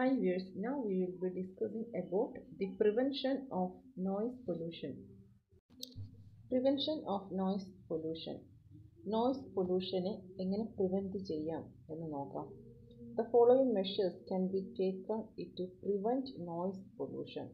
Hi viewers, now we will be discussing about the prevention of noise pollution. Prevention of noise pollution. Noise പൊല്യൂഷനെ എങ്ങനെ prevent ചെയ്യാം എന്ന് നോക്കാം the following measures can be taken it to prevent noise pollution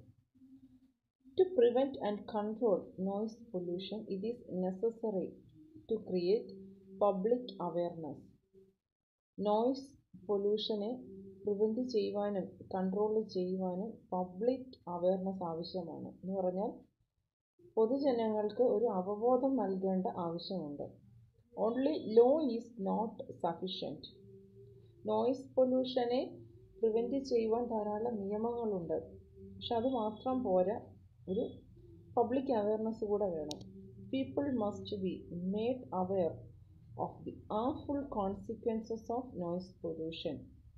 To prevent and control noise pollution, it is necessary to create public awareness. Noise പൊല്യൂഷനെ prevent ചെയ്യുവാനും control ചെയ്യുവാനും public awareness ആവശ്യമാണ് എന്ന് പറഞ്ഞാൽ പൊതുജനങ്ങൾക്ക് ഒരു അവബോധം നൽകേണ്ട ആവശ്യമുണ്ട് only law is not sufficient noise പൊല്യൂഷനെ പ്രിവെൻറ്റ് ചെയ്യുവാൻ ധാരാളം നിയമങ്ങളുണ്ട് പക്ഷെ അത് മാത്രം പോരാ ഒരു പബ്ലിക് അവയർനെസ് കൂടെ വേണം people must be made aware of the awful consequences of noise pollution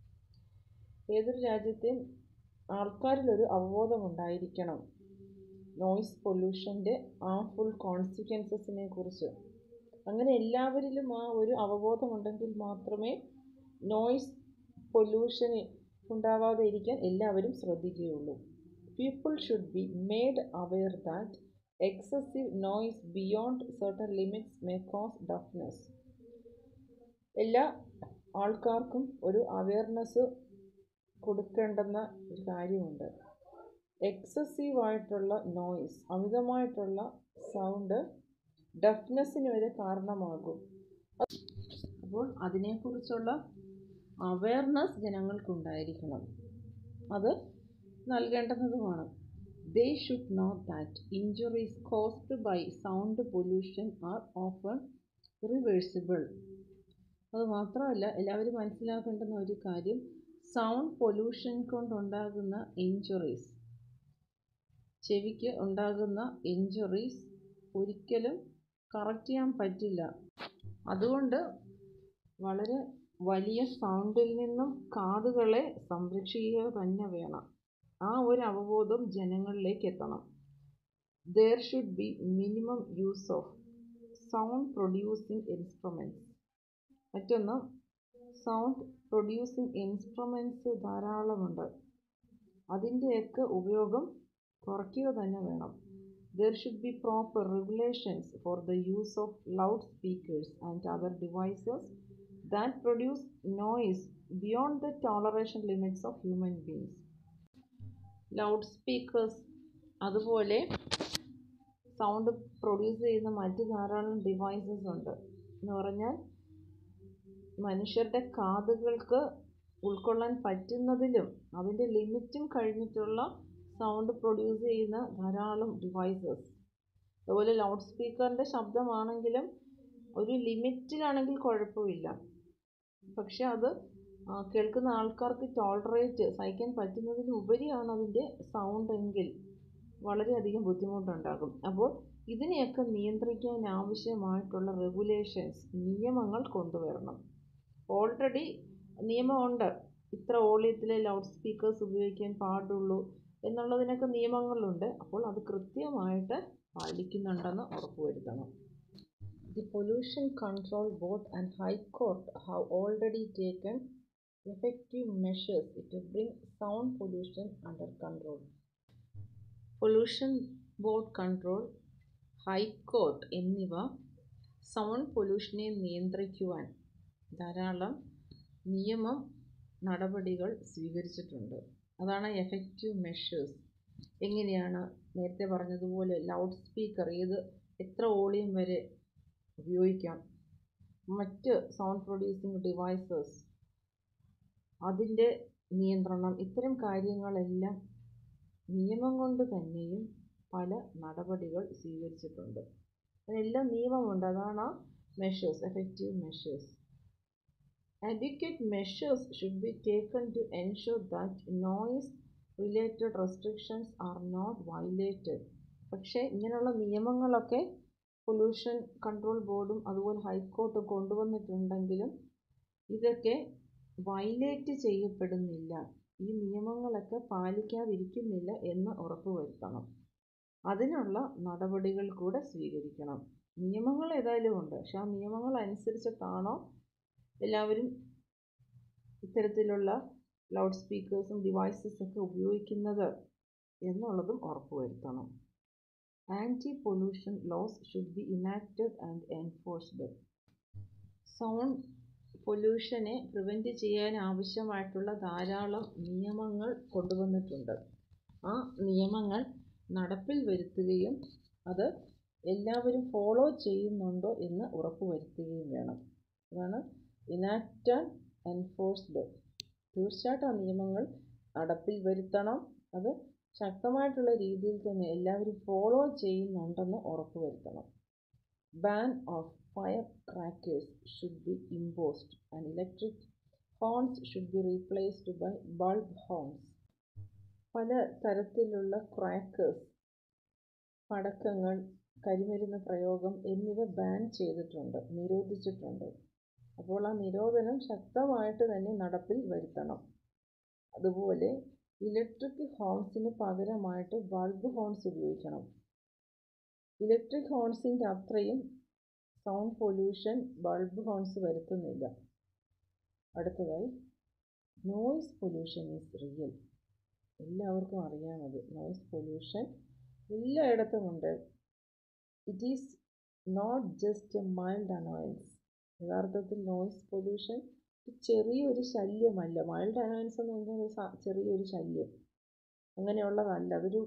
ഏതൊരു രാജ്യത്തെയും ആൾക്കാരിലൊരു അവബോധം ഉണ്ടായിരിക്കണം നോയ്സ് പൊല്യൂഷൻ്റെ ആർഫുൾ കോൺസിക്വൻസസിനെ കുറിച്ച് അങ്ങനെ എല്ലാവരിലും ആ ഒരു അവബോധമുണ്ടെങ്കിൽ മാത്രമേ നോയ്സ് പൊല്യൂഷന് ഉണ്ടാവാതെ ഇരിക്കാൻ എല്ലാവരും ശ്രദ്ധിക്കുകയുള്ളൂ people should be made aware that excessive noise beyond certain limits may cause deafness എല്ലാ ആൾക്കാർക്കും ഒരു അവയർനെസ് കൊടുക്കേണ്ടുന്ന ഒരു കാര്യമുണ്ട് എക്സസീവായിട്ടുള്ള നോയ്സ് അമിതമായിട്ടുള്ള സൗണ്ട് ഡഫ്നെസ്സിന് വരെ കാരണമാകും അപ്പോൾ അതിനെക്കുറിച്ചുള്ള അവയർനെസ് ജനങ്ങൾക്കുണ്ടായിരിക്കണം അത് നൽകേണ്ടുന്നതുമാണ് they should know that injuries caused by sound pollution are often reversible അത് മാത്രമല്ല എല്ലാവരും മനസ്സിലാക്കേണ്ടുന്ന ഒരു കാര്യം സൗണ്ട് പൊല്യൂഷൻ കൊണ്ടുണ്ടാകുന്ന ഇഞ്ചുറീസ് ചെവിക്ക് ഉണ്ടാകുന്ന ഇഞ്ചുറീസ് ഒരിക്കലും കറക്റ്റ് ചെയ്യാൻ പറ്റില്ല അതുകൊണ്ട് വളരെ വലിയ സൗണ്ടിൽ നിന്നും കാതുകളെ സംരക്ഷിക്കുക തന്നെ വേണം ആ ഒരു അവബോധം ജനങ്ങളിലേക്ക് എത്തണം there should be minimum use of sound producing instruments മറ്റൊന്ന് സൗണ്ട് പ്രൊഡ്യൂസിങ് ഇൻസ്ട്രുമെൻറ്റ്സ് ധാരാളമുണ്ട് അതിൻ്റെയൊക്കെ ഉപയോഗം കുറയ്ക്കുക തന്നെ വേണം there should be proper regulations for the use of loudspeakers and other devices that produce noise beyond the toleration limits of human beings. Loud speakers അതുപോലെ sound produce ചെയ്യുന്ന മറ്റ് ധാരാളം ഡിവൈസസ് ഉണ്ട് എന്ന് പറഞ്ഞാൽ മനുഷ്യരുടെ കാതുകൾക്ക് ഉൾക്കൊള്ളാൻ പറ്റുന്നതിലും അതിൻ്റെ ലിമിറ്റും കഴിഞ്ഞിട്ടുള്ള സൗണ്ട് പ്രൊഡ്യൂസ് ചെയ്യുന്ന ധാരാളം ഡിവൈസസ് അതുപോലെ ലൗഡ് സ്പീക്കറിൻ്റെ ശബ്ദമാണെങ്കിലും ഒരു ലിമിറ്റിലാണെങ്കിൽ കുഴപ്പമില്ല പക്ഷെ അത് കേൾക്കുന്ന ആൾക്കാർക്ക് ടോളറേറ്റ് സഹിക്കാൻ പറ്റുന്നതിനുപരിയാണ് അതിൻ്റെ സൗണ്ട് എങ്കിൽ വളരെയധികം ബുദ്ധിമുട്ടുണ്ടാകും അപ്പോൾ ഇതിനെയൊക്കെ നിയന്ത്രിക്കാൻ ആവശ്യമായിട്ടുള്ള റെഗുലേഷൻസ് നിയമങ്ങൾ കൊണ്ടുവരണം ഓൾറെഡി നിയമമുണ്ട് ഇത്ര വോളിയത്തിലെ ലൗഡ് സ്പീക്കേഴ്സ് ഉപയോഗിക്കാൻ പാടുള്ളൂ എന്നുള്ളതിനൊക്കെ നിയമങ്ങളുണ്ട് അപ്പോൾ അത് കൃത്യമായിട്ട് പാലിക്കുന്നുണ്ടെന്ന് ഉറപ്പുവരുത്തണം the pollution control board and high court have already taken effective measures to bring sound pollution under control pollution board control high court എന്നിവ സൗണ്ട് പൊല്യൂഷനെ നിയന്ത്രിക്കുവാൻ ധാരാളം നിയമം നടപടികൾ സ്വീകരിച്ചിട്ടുണ്ട് അതാണ് എഫക്റ്റീവ് മെഷേഴ്സ് എങ്ങനെയാണ് നേരത്തെ പറഞ്ഞതുപോലെ ലൗഡ് സ്പീക്കർ ഏത് എത്ര വോളിയം വരെ ഉപയോഗിക്കാം മറ്റ് സൗണ്ട് പ്രൊഡ്യൂസിങ് ഡിവൈസസ് അതിൻ്റെ നിയന്ത്രണം ഇത്തരം കാര്യങ്ങളെല്ലാം നിയമം കൊണ്ട് തന്നെയും പല നടപടികൾ സ്വീകരിച്ചിട്ടുണ്ട് അതിനെല്ലാം നിയമമുണ്ട് അതാണ് measures effective measures Adequate measures should be taken to ensure that noise related restrictions are not violated. പക്ഷേ ഇങ്ങനെയുള്ള നിയമങ്ങളൊക്കെ പൊല്യൂഷൻ കൺട്രോൾ ബോർഡും അതുപോലെ ഹൈക്കോർട്ടും കൊണ്ടുവന്നിട്ടുണ്ടെങ്കിലും ഇതൊക്കെ വയലേറ്റ് ചെയ്യപ്പെടുന്നില്ല ഈ നിയമങ്ങളൊക്കെ പാലിക്കാതിരിക്കുന്നില്ല എന്ന് ഉറപ്പുവരുത്തണം അതിനുള്ള നടപടികൾ കൂടെ സ്വീകരിക്കണം നിയമങ്ങൾ ഏതായാലും ഉണ്ട് പക്ഷെ ആ നിയമങ്ങൾ അനുസരിച്ചിട്ടാണോ എല്ലാവരും ഇത്തരത്തിലുള്ള ലൗഡ് സ്പീക്കേഴ്സും ഡിവൈസസൊക്കെ ഉപയോഗിക്കുന്നത് എന്നുള്ളതും ഉറപ്പുവരുത്തണം anti pollution laws should be enacted and enforced sound പൊല്യൂഷനെ പ്രിവെൻറ്റ് ചെയ്യാൻ ആവശ്യമായിട്ടുള്ള ധാരാളം നിയമങ്ങൾ കൊണ്ടുവന്നിട്ടുണ്ട് ആ നിയമങ്ങൾ നടപ്പിൽ വരുത്തുകയും അത് എല്ലാവരും ഫോളോ ചെയ്യുന്നുണ്ടോ എന്ന് ഉറപ്പുവരുത്തുകയും വേണം അതാണ് ഇനാക്റ്റ് ആൻഡ് എൻഫോഴ്സ്ഡ് തീർച്ചയായിട്ടും ആ നിയമങ്ങൾ നടപ്പിൽ വരുത്തണം അത് ശക്തമായിട്ടുള്ള രീതിയിൽ തന്നെ എല്ലാവരും ഫോളോ ചെയ്യുന്നുണ്ടെന്ന് ഉറപ്പുവരുത്തണം ban of fire crackers should be imposed and electric horns should be replaced by bulb horns പല തരത്തിലുള്ള ക്രാക്കേഴ്സ് പടക്കങ്ങൾ കരിമരുന്ന് പ്രയോഗം എന്നിവ ബാൻ ചെയ്തിട്ടുണ്ട് നിരോധിച്ചിട്ടുണ്ട് അപ്പോൾ ആ നിരോധനം ശക്തമായിട്ട് തന്നെ നടപ്പിൽ വരുത്തണം അതുപോലെ ഇലക്ട്രിക് ഹോൺസിന് പകരമായിട്ട് ബൾബ് ഹോൺസ് ഉപയോഗിക്കണം ഇലക്ട്രിക് ഹോൺസിൻ്റെ അത്രയും സൗണ്ട് പൊല്യൂഷൻ ബൾബ് ഹോൺസ് വരുത്തുന്നില്ല അടുത്തതായി നോയ്സ് പൊല്യൂഷൻ ഈസ് റിയൽ എല്ലാവർക്കും അറിയാമത് നോയ്സ് പൊല്യൂഷൻ എല്ലായിടത്തും ഉണ്ട് it is not just a mild annoyance യഥാർത്ഥത്തിൽ നോയ്സ് പൊല്യൂഷൻ ചെറിയൊരു ശല്യമല്ല മൈൽഡ് അനോയൻസ് എന്ന് പറഞ്ഞാൽ ചെറിയൊരു ശല്യം അങ്ങനെയുള്ളതല്ല അതൊരു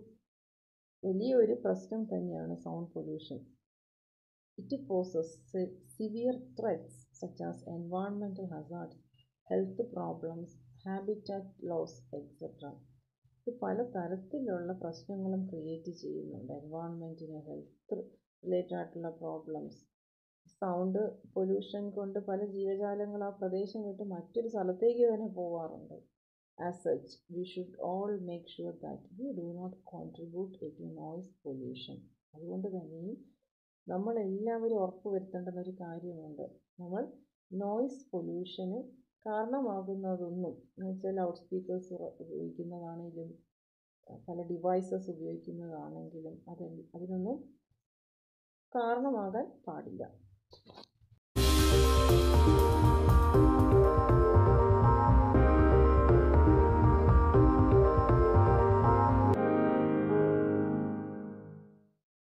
വലിയൊരു പ്രശ്നം തന്നെയാണ് sound pollution it poses severe threats such as environmental hazards health problems habitat loss etcetera ഇത് പല തരത്തിലുള്ള പ്രശ്നങ്ങളും ക്രിയേറ്റ് ചെയ്യുന്നുണ്ട് എൻവയോൺമെൻറ്റിന് ഹെൽത്ത് റിലേറ്റഡ് ആയിട്ടുള്ള പ്രോബ്ലംസ് സൗണ്ട് പൊല്യൂഷൻ കൊണ്ട് പല ജീവജാലങ്ങളും ആ പ്രദേശം വിട്ട് മറ്റൊരു സ്ഥലത്തേക്ക് തന്നെ പോവാറുണ്ട് as such we should all make sure that we do not contribute to noise pollution അതുകൊണ്ട് തന്നെയും നമ്മളെല്ലാവരും ഉറപ്പ് വരുത്തേണ്ടുന്ന ഒരു കാര്യമുണ്ട് നമ്മൾ നോയ്സ് പൊല്യൂഷന് കാരണമാകുന്നതൊന്നും എന്ന് വെച്ചാൽ ലൗഡ് സ്പീക്കേഴ്സ് ഉപയോഗിക്കുന്നതാണെങ്കിലും പല ഡിവൈസസ് ഉപയോഗിക്കുന്നതാണെങ്കിലും അത് അതിനൊന്നും കാരണമാകാൻ പാടില്ല